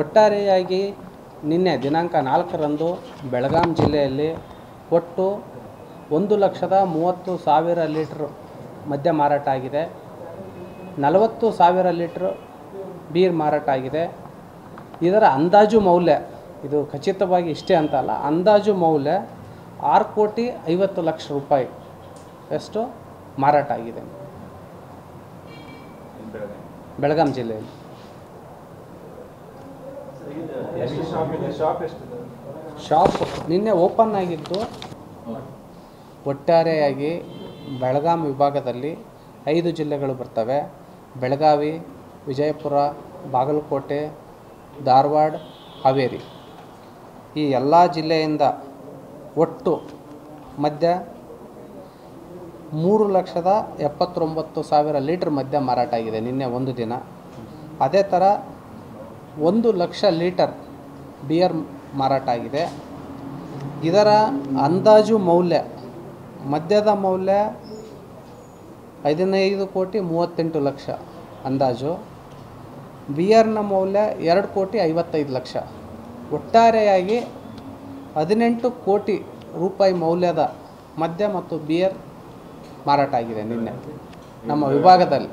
ಒಟ್ಟಾರೆಯಾಗಿ ನಿನ್ನೆ ದಿನಾಂಕ ನಾಲ್ಕರಂದು ಬೆಳಗಾಂ ಜಿಲ್ಲೆಯಲ್ಲಿ ಒಟ್ಟು ಒಂದು ಲಕ್ಷದ ಮೂವತ್ತು ಸಾವಿರ ಲೀಟ್ರ್ ಮದ್ಯ ಮಾರಾಟ ಆಗಿದೆ ನಲವತ್ತು ಸಾವಿರ ಲೀಟ್ರ್ ಬೀರ್ ಮಾರಾಟ ಆಗಿದೆ ಇದರ ಅಂದಾಜು ಮೌಲ್ಯ ಇದು ಖಚಿತವಾಗಿ ಇಷ್ಟೇ ಅಂತ ಅಲ್ಲ ಅಂದಾಜು ಮೌಲ್ಯ ಆರು ಕೋಟಿ ಐವತ್ತು ಲಕ್ಷ ರೂಪಾಯಿ ಎಷ್ಟು ಮಾರಾಟ ಆಗಿದೆ ಬೆಳಗಾಂ ಜಿಲ್ಲೆಯಲ್ಲಿ ಶಾಪ್ ನಿನ್ನೆ ಓಪನ್ ಆಗಿದ್ದು ಒಟ್ಟಾರೆಯಾಗಿ ಬೆಳಗಾಂ ವಿಭಾಗದಲ್ಲಿ ಐದು ಜಿಲ್ಲೆಗಳು ಬರ್ತವೆ ಬೆಳಗಾವಿ ವಿಜಯಪುರ ಬಾಗಲಕೋಟೆ ಧಾರವಾಡ ಹಾವೇರಿ ಈ ಎಲ್ಲ ಜಿಲ್ಲೆಯಿಂದ ಒಟ್ಟು ಮದ್ಯ ಮೂರು ಲಕ್ಷದ ಎಪ್ಪತ್ತೊಂಬತ್ತು ಸಾವಿರ ಲೀಟ್ರ್ ಮದ್ಯ ಮಾರಾಟ ಆಗಿದೆ ನಿನ್ನೆ ಒಂದು ದಿನ ಅದೇ ಥರ ಒಂದು ಲಕ್ಷ ಲೀಟರ್ ಬಿಯರ್ ಮಾರಾಟ ಆಗಿದೆ ಇದರ ಅಂದಾಜು ಮೌಲ್ಯ ಮದ್ಯದ ಮೌಲ್ಯ ಹದಿನೈದು ಕೋಟಿ ಮೂವತ್ತೆಂಟು ಲಕ್ಷ ಅಂದಾಜು ಬಿಯರ್ನ ಮೌಲ್ಯ ಎರಡು ಕೋಟಿ ಐವತ್ತೈದು ಲಕ್ಷ ಒಟ್ಟಾರೆಯಾಗಿ ಹದಿನೆಂಟು ಕೋಟಿ ರೂಪಾಯಿ ಮೌಲ್ಯದ ಮದ್ಯ ಮತ್ತು ಬಿಯರ್ ಮಾರಾಟ ಆಗಿದೆ ನಿನ್ನೆ ನಮ್ಮ ವಿಭಾಗದಲ್ಲಿ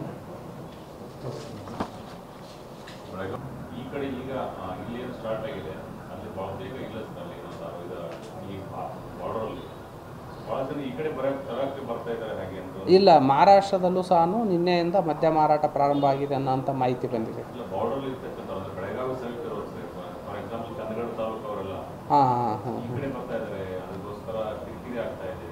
ಈ ಕಡೆ ಈಗ ಆ, ಇಲ್ಲಿ ಏನು ಸ್ಟಾರ್ಟ್ ಆಗಿದೆ ಅಲ್ಲಿ ಬಹುತೇಕ ಇಲ್ಲ ಸರ್ ಅಲ್ಲಿ ನಾವು ಇದು ಈ ಬಾರ್ಡರ್ ಅಲ್ಲಿ ಬಹಳ ಜನ ಈ ಕಡೆ ಬರಕ್ ತರಕ್ಕೆ ಬರ್ತಾ ಇದ್ದಾರೆ ಹಾಗೆ ಅಂತ ಇಲ್ಲ ಮಹಾರಾಷ್ಟ್ರದಲ್ಲೂ ಸಹ ನಿನ್ನೆಯಿಂದ ಮದ್ಯ ಮಾರಾಟ ಪ್ರಾರಂಭ ಆಗಿದೆ ಅನ್ನೋಂಥ ಮಾಹಿತಿ ಬಂದಿದೆ ಇಲ್ಲ ಬಾರ್ಡರ್ ಇರ್ತಕ್ಕಂಥ ಅಂದ್ರೆ ಬೆಳಗಾವಿ ಸೈಡ್ ಇರೋದು sir for example Kannada taluk ಅವರೆಲ್ಲ ಹಾಂ ಹಾಂ ಹಾಂ ಈ ಕಡೆ ಬರ್ತಾ ಇದ್ದಾರೆ ಅದಕ್ಕೋಸ್ಕರ ಕಿರಿಕಿರಿ ಆಗ್ತಾ ಇದೆ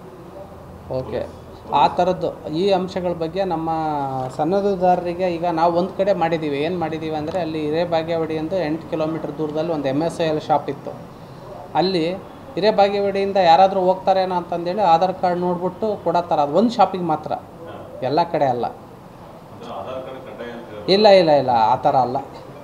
ಓಕೆ ಆ ಥರದ್ದು ಈ ಅಂಶಗಳ ಬಗ್ಗೆ ನಮ್ಮ ಸನ್ನದುದಾರರಿಗೆ ಈಗ ನಾವು ಒಂದು ಕಡೆ ಮಾಡಿದ್ದೀವಿ ಏನು ಮಾಡಿದ್ದೀವಿ ಅಂದರೆ ಅಲ್ಲಿ ಹಿರೇಬಾಗೇವಾಡಿ ಅಂತ ಎಂಟು ಕಿಲೋಮೀಟ್ರ್ ದೂರದಲ್ಲಿ ಒಂದು M S I L shop ಇತ್ತು ಅಲ್ಲಿ ಹಿರೇಬಾಗೇವಾಡಿಯಿಂದ ಯಾರಾದರೂ ಹೋಗ್ತಾರೇನೋ ಅಂತಂದೇಳಿ ಆಧಾರ್ ಕಾರ್ಡ್ ನೋಡ್ಬಿಟ್ಟು ಕೊಡತ್ತಾರೆ ಅದು ಒಂದು ಶಾಪಿಗೆ ಮಾತ್ರ ಎಲ್ಲ ಕಡೆ ಅಲ್ಲ ಅಂದ್ರೆ ಆಧಾರ್ ಕಾರ್ಡ್ ಕಡ್ಡಾಯ ಅಂತ ಹೇಳಿ ಇಲ್ಲ ಇಲ್ಲ ಇಲ್ಲ ಆ ಥರ ಅಲ್ಲ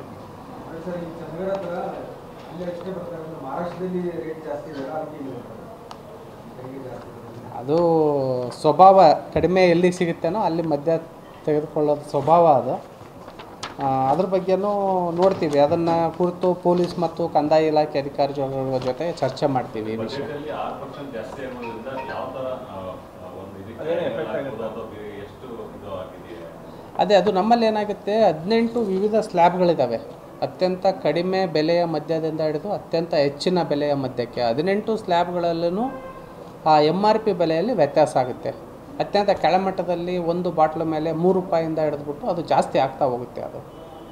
ಸರ್ ಈ ಚಂದ್ರಗಡ ಹತ್ರ ಅಲ್ಲಿ ಅಷ್ಟೇ ಬರ್ತಾರೆ ಮಹಾರಾಷ್ಟ್ರದಲ್ಲಿ ರೇಟ್ ಜಾಸ್ತಿ ಇದೆ ಅದಕ್ಕೆ ಇಲ್ಲಿ ಬರ್ತಾರೆ ತೆರಿಗೆ ಜಾಸ್ತಿ ಇದೆ. ಅದು ಸ್ವಭಾವ ಕಡಿಮೆ ಎಲ್ಲಿ ಸಿಗುತ್ತೇನೋ ಅಲ್ಲಿ ಮದ್ಯ ತೆಗೆದುಕೊಳ್ಳೋದು ಸ್ವಭಾವ ಅದು ಆ, ಅದ್ರ ಬಗ್ಗೆನೂ ನೋಡ್ತೀವಿ ಅದನ್ನು ಕುರಿತು ಪೊಲೀಸ್ ಮತ್ತು ಕಂದಾಯ ಇಲಾಖೆ ಅಧಿಕಾರಿಗಳ ಜೊತೆ ಚರ್ಚೆ ಮಾಡ್ತೀವಿ ಈ ವಿಷಯ ಬಜೆಟ್ ಅಲ್ಲಿ ಆರು ಪರ್ಸೆಂಟ್ ಜಾಸ್ತಿ ಆಗೋದ್ರಿಂದ ಯಾವ ತರ ಆ, ಆ, ಒಂದು ಇದಕ್ಕೆ ಅದೇನು effect ಆಗ್ಬೋದು ಅಥವಾ ಬೇರೆ ಎಷ್ಟು ಇದು ಆಗಿದೆಯಾ ಅದೇ ಅದು ನಮ್ಮಲ್ಲಿ ಏನಾಗುತ್ತೆ ಹದಿನೆಂಟು ವಿವಿಧ ಸ್ಲ್ಯಾಬ್ಗಳಿದ್ದಾವೆ ಅತ್ಯಂತ ಕಡಿಮೆ ಬೆಲೆಯ ಮದ್ಯದಿಂದ ಹಿಡಿದು ಅತ್ಯಂತ ಹೆಚ್ಚಿನ ಬೆಲೆಯ ಮದ್ಯಕ್ಕೆ ಹದಿನೆಂಟು ಸ್ಲ್ಯಾಬ್ಗಳಲ್ಲೂ ಆ ಎಮ್ ಆರ್ ಪಿ ಬೆಲೆಯಲ್ಲಿ ವ್ಯತ್ಯಾಸ ಆಗುತ್ತೆ ಅತ್ಯಂತ ಕೆಳಮಟ್ಟದಲ್ಲಿ ಒಂದು ಬಾಟ್ಲ ಮೇಲೆ ಮೂರು ರೂಪಾಯಿಂದ ಹಿಡಿದ್ಬಿಟ್ಟು ಅದು ಜಾಸ್ತಿ ಆಗ್ತಾ ಹೋಗುತ್ತೆ ಅದು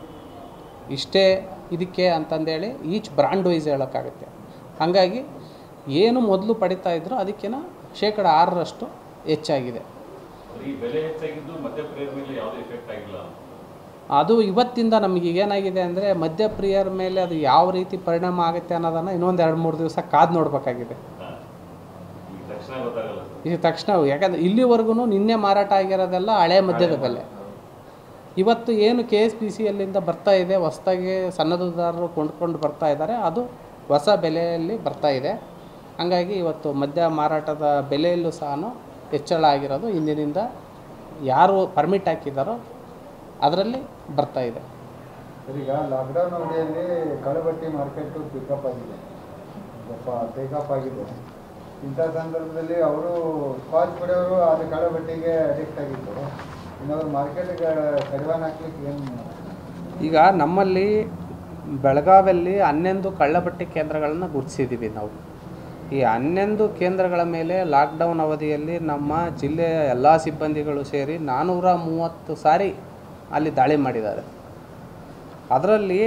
ಇಷ್ಟೇ ಇದಕ್ಕೆ ಅಂತಂದೇಳಿ ಈಚ್ ಬ್ರ್ಯಾಂಡ್ ವೈಸ್ ಹೇಳೋಕ್ಕಾಗುತ್ತೆ ಹಾಗಾಗಿ ಏನು ಮೊದಲು ಪಡಿತಾ ಇದ್ರು ಅದಕ್ಕಿಂತ ಶೇಕಡ ಆರರಷ್ಟು ಹೆಚ್ಚಾಗಿದೆ ಅಂದ್ರೆ ಈ ಬೆಲೆ ಹೆಚ್ಚಾಗಿದ್ದು ಮಧ್ಯಪ್ರಿಯರ ಮೇಲೆ ಯಾವುದೇ ಎಫೆಕ್ಟ್ ಆಗಿಲ್ಲ ಅದು ಇವತ್ತಿಂದ ನಮಗೆ ಏನಾಗಿದೆ ಅಂದರೆ ಮದ್ಯಪ್ರಿಯರ ಮೇಲೆ ಅದು ಯಾವ ರೀತಿ ಪರಿಣಾಮ ಆಗುತ್ತೆ ಅನ್ನೋದನ್ನು ಇನ್ನೊಂದು ಎರಡು ಮೂರು ದಿವಸ ಕಾದು ನೋಡಬೇಕಾಗಿದೆ ಹಾ. ಈಗ ತಕ್ಷಣ ಗೊತ್ತಾಗಲ್ಲ ಸರ್ ಇದು ತಕ್ಷಣ ಯಾಕಂದರೆ ಇಲ್ಲಿವರೆಗೂ ನಿನ್ನೆ ಮಾರಾಟ ಆಗಿರೋದೆಲ್ಲ ಹಳೆ ಮದ್ಯದ ಬೆಲೆ ಇವತ್ತು ಏನು ಕೆ ಎಸ್ ಪಿ ಸಿಯಲ್ಲಿಂದ ಬರ್ತಾ ಇದೆ ಹೊಸ್ದಾಗಿ ಸನ್ನದುದಾರರು ಕೊಂಡ್ಕೊಂಡು ಬರ್ತಾ ಇದ್ದಾರೆ ಅದು ಹೊಸ ಬೆಲೆಯಲ್ಲಿ ಬರ್ತಾ ಇದೆ ಹಾಗಾಗಿ ಇವತ್ತು ಮದ್ಯ ಮಾರಾಟದ ಬೆಲೆಯಲ್ಲೂ ಸಹ ಹೆಚ್ಚಳ ಆಗಿರೋದು ಇಂದಿನಿಂದ ಯಾರು ಪರ್ಮಿಟ್ ಹಾಕಿದ್ದಾರೋ ಅದರಲ್ಲಿ ಬರ್ತಾ ಇದೆ ಸರ್ ಈಗ ಲಾಕ್ಡೌನ್ ಅವಧಿಯಲ್ಲಿ ಕಳಬಟ್ಟಿ ಮಾರ್ಕೆಟು ಪಿಕಪ್ ಆಗಿದೆ ಸ್ವಲ್ಪ ಟೇಕಪ್ ಆಗಿದೆ ಇಂಥ ಸಂದರ್ಭದಲ್ಲಿ ಅವರು ಸ್ಕಾಚ್ ಕುಡಿಯೋರು ಅದು ಕಳಬಟ್ಟಿಗೆ ಅಡಿಕ್ಟ್ ಆಗಿತ್ತು ಇನ್ನು ಅವ್ರು ಮಾರ್ಕೆಟ್ಗೆ ಕಡಿವಾಣ ಹಾಕ್ಲಿಕ್ಕೆ ಏನು ಈಗ ನಮ್ಮಲ್ಲಿ ಬೆಳಗಾವಿಯಲ್ಲಿ ಹನ್ನೊಂದು ಕಳ್ಳಬಟ್ಟೆ ಕೇಂದ್ರಗಳನ್ನು ಗುರುತಿಸಿದ್ದೀವಿ ನಾವು ಈ ಹನ್ನೊಂದು ಕೇಂದ್ರಗಳ ಮೇಲೆ ಲಾಕ್ಡೌನ್ ಅವಧಿಯಲ್ಲಿ ನಮ್ಮ ಜಿಲ್ಲೆಯ ಎಲ್ಲ ಸಿಬ್ಬಂದಿಗಳು ಸೇರಿ ನಾನ್ನೂರ ಮೂವತ್ತು ಸಾರಿ ಅಲ್ಲಿ ದಾಳಿ ಮಾಡಿದ್ದಾರೆ ಅದರಲ್ಲಿ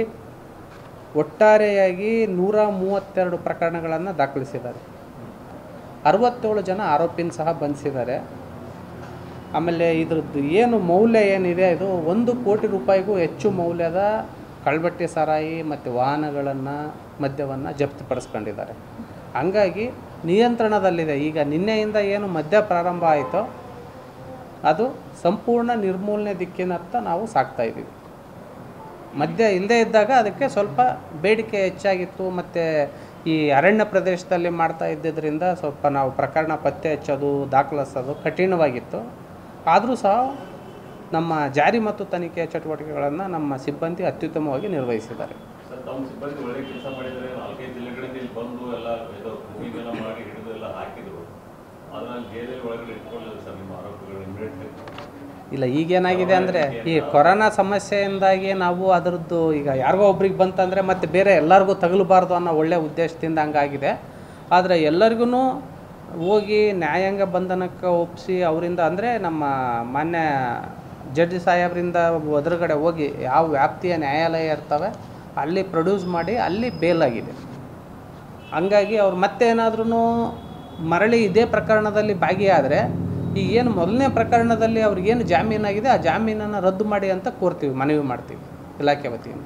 ಒಟ್ಟಾರೆಯಾಗಿ ನೂರ ಮೂವತ್ತೆರಡು ಪ್ರಕರಣಗಳನ್ನು ದಾಖಲಿಸಿದ್ದಾರೆ ಅರವತ್ತೇಳು ಜನ ಆರೋಪಿನ ಸಹ ಬಂಧಿಸಿದ್ದಾರೆ ಆಮೇಲೆ ಇದ್ರದ್ದು ಏನು ಮೌಲ್ಯ ಏನಿದೆ ಇದು ಒಂದು ಕೋಟಿ ರೂಪಾಯಿಗೂ ಹೆಚ್ಚು ಮೌಲ್ಯದ ಕಳ್ಬಟ್ಟಿ ಸಾರಾಯಿ ಮತ್ತು ವಾಹನಗಳನ್ನು ಮದ್ಯವನ್ನು ಜಪ್ತಿಪಡಿಸ್ಕೊಂಡಿದ್ದಾರೆ ಹಂಗಾಗಿ ನಿಯಂತ್ರಣದಲ್ಲಿದೆ ಈಗ ನಿನ್ನೆಯಿಂದ ಏನು ಮದ್ಯ ಪ್ರಾರಂಭ ಆಯಿತೋ ಅದು ಸಂಪೂರ್ಣ ನಿರ್ಮೂಲನೆ ದಿಕ್ಕಿನತ್ತ ನಾವು ಸಾಕ್ತಾ ಇದ್ದೀವಿ ಮದ್ಯ ಇಲ್ಲದೇ ಇದ್ದಾಗ ಅದಕ್ಕೆ ಸ್ವಲ್ಪ ಬೇಡಿಕೆ ಹೆಚ್ಚಾಗಿತ್ತು ಮತ್ತು ಈ ಅರಣ್ಯ ಪ್ರದೇಶದಲ್ಲಿ ಮಾಡ್ತಾ ಇದ್ದಿದ್ದರಿಂದ ಸ್ವಲ್ಪ ನಾವು ಪ್ರಕರಣ ಪತ್ತೆ ಹಚ್ಚೋದು ದಾಖಲಿಸೋದು ಕಠಿಣವಾಗಿತ್ತು ಆದರೂ ಸಹ ನಮ್ಮ ಜಾರಿ ಮತ್ತು ತನಿಖೆಯ ಚಟುವಟಿಕೆಗಳನ್ನು ನಮ್ಮ ಸಿಬ್ಬಂದಿ ಅತ್ಯುತ್ತಮವಾಗಿ ನಿರ್ವಹಿಸಿದ್ದಾರೆ ಸರ್ ತಮ್ಮ ಸಿಬ್ಬಂದಿ ಒಳ್ಳೆ ಕೆಲಸ ಮಾಡಿದರೆ ನಾಲ್ಕೈದು ಜಿಲ್ಲೆಗಳಿಂದ ಇಲ್ಲಿ ಬಂದು ಎಲ್ಲ ಇದು ಮೂವಿಂಗ್ ಎಲ್ಲ ಮಾಡಿ ಹಿಡಿದು ಎಲ್ಲ ಹಾಕಿದ್ರು ಅದನ್ನ ಜೈಲಲ್ಲಿ ಒಳಗಡೆ ಇಟ್ಕೊಳ್ಳಿಲ್ಲ ಸರ್ ನಿಮ್ಮ ಆರೋಪಿಗಳು ಇಮಿಡಿಯೇಟ್ ಇಲ್ಲ ಈಗೇನಾಗಿದೆ ಅಂದರೆ ಈ ಕೊರೋನಾ ಸಮಸ್ಯೆಯಿಂದಾಗಿ ನಾವು ಅದರದ್ದು ಈಗ ಯಾರಿಗೋ ಒಬ್ರಿಗೆ ಬಂತಂದರೆ ಮತ್ತೆ ಬೇರೆ ಎಲ್ಲರಿಗೂ ತಗಲಬಾರ್ದು ಅನ್ನೋ ಒಳ್ಳೆಯ ಉದ್ದೇಶದಿಂದ ಹಂಗಾಗಿದೆ ಆದರೆ ಎಲ್ಲರಿಗೂ ಹೋಗಿ ನ್ಯಾಯಾಂಗ ಬಂಧನಕ್ಕೆ ಒಪ್ಪಿಸಿ ಅವರಿಂದ ಅಂದರೆ ನಮ್ಮ ಮಾನ್ಯ ಜಡ್ಜ್ ಸಾಹೇಬರಿಂದ ಎದುರುಗಡೆ ಹೋಗಿ ಯಾವ ವ್ಯಾಪ್ತಿಯ ನ್ಯಾಯಾಲಯ ಇರ್ತವೆ ಅಲ್ಲಿ ಪ್ರೊಡ್ಯೂಸ್ ಮಾಡಿ ಅಲ್ಲಿ ಬೇಲಾಗಿದೆ ಹಂಗಾಗಿ ಅವ್ರು ಮತ್ತೆ ಏನಾದ್ರೂ ಮರಳಿ ಇದೇ ಪ್ರಕರಣದಲ್ಲಿ ಭಾಗಿಯಾದರೆ ಈಗ ಏನು ಮೊದಲನೇ ಪ್ರಕರಣದಲ್ಲಿ ಅವ್ರಿಗೇನು ಜಾಮೀನಾಗಿದೆ ಆ ಜಾಮೀನನ್ನು ರದ್ದು ಮಾಡಿ ಅಂತ ಕೋರ್ತೀವಿ ಮನವಿ ಮಾಡ್ತೀವಿ ಇಲಾಖೆ ವತಿಯಿಂದ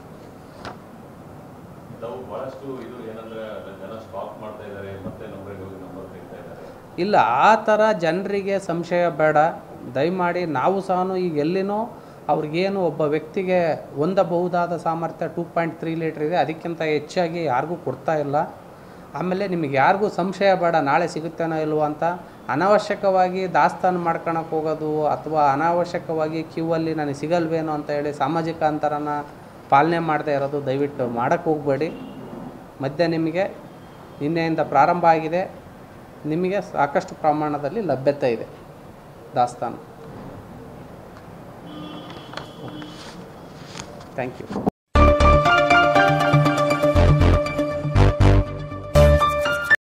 ತಾವು ಬಹಳಷ್ಟು ಇದು ಏನಂದ್ರೆ ಜನ ಸ್ಟಾಕ್ ಮಾಡ್ತಾ ಇದ್ದಾರೆ ಮತ್ತೆ ನಂಬರಿಗೆ ಹೋಗಿ ನಂಬರ್ ತೆಗಿತಾ ಇದ್ದಾರೆ ಇಲ್ಲ ಆ ಥರ ಜನರಿಗೆ ಸಂಶಯ ಬೇಡ ದಯಮಾಡಿ ನಾವು ಸಹ ಈಗ ಎಲ್ಲಿನೋ ಅವ್ರಿಗೇನು ಒಬ್ಬ ವ್ಯಕ್ತಿಗೆ ಹೊಂದಬಹುದಾದ ಸಾಮರ್ಥ್ಯ ಟೂ ಪಾಯಿಂಟ್ ತ್ರೀ ಲೀಟ್ರ್ ಇದೆ ಅದಕ್ಕಿಂತ ಹೆಚ್ಚಾಗಿ ಯಾರಿಗೂ ಕೊಡ್ತಾ ಇಲ್ಲ ಆಮೇಲೆ ನಿಮಗೆ ಯಾರಿಗೂ ಸಂಶಯ ಬೇಡ ನಾಳೆ ಸಿಗುತ್ತೇನೋ ಇಲ್ವೋ ಅಂತ ಅನಾವಶ್ಯಕವಾಗಿ ದಾಸ್ತಾನು ಮಾಡ್ಕೊಳಕ್ಕೆ ಹೋಗೋದು ಅಥವಾ ಅನಾವಶ್ಯಕವಾಗಿ ಕ್ಯೂ ಅಲ್ಲಿ ನನಗೆ ಸಿಗಲ್ವೇನೋ ಅಂತ ಹೇಳಿ ಸಾಮಾಜಿಕ ಅಂತರನ ಪಾಲನೆ ಮಾಡದೇ ಇರೋದು ದಯವಿಟ್ಟು ಮಾಡೋಕ್ಕೆ ಹೋಗಬೇಡಿ ಮಧ್ಯೆ ನಿಮಗೆ ನಿನ್ನೆಯಿಂದ ಪ್ರಾರಂಭ ಆಗಿದೆ ನಿಮಗೆ ಸಾಕಷ್ಟು ಪ್ರಮಾಣದಲ್ಲಿ ಲಭ್ಯತೆ ಇದೆ ದಾಸ್ತಾನು ಥ್ಯಾಂಕ್ ಯು